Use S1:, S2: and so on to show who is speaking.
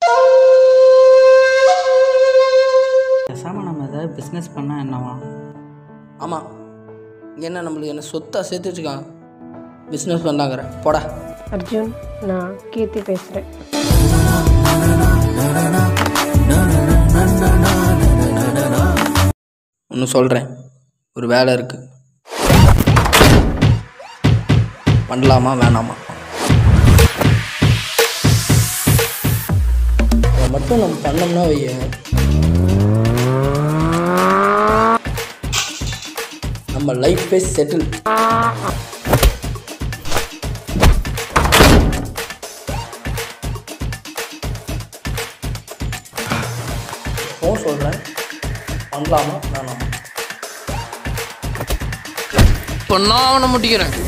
S1: பேசாமல் நம்ம ஏதாவது பிஸ்னஸ் பண்ணால் என்னவா
S2: ஆமாம் என்ன நம்மளுக்கு என்ன சொத்தா சேர்த்து வச்சுக்கான் பிஸ்னஸ் பண்ணலாங்கிற போடா
S3: அர்ஜுன் நான் கீர்த்தி பேசுகிறேன்
S2: ஒன்று சொல்கிறேன் ஒரு வேலை இருக்குது பண்ணலாமா வேணாமா அதை மட்டும் நம்ம பண்ணோம்னா வைய நம்ம லைஃபே செட்டில் ஃபோன் சொல்கிறேன் பண்ணலாமா வேணாமா இப்போ நான் அவனை முட்டிக்கிறேன்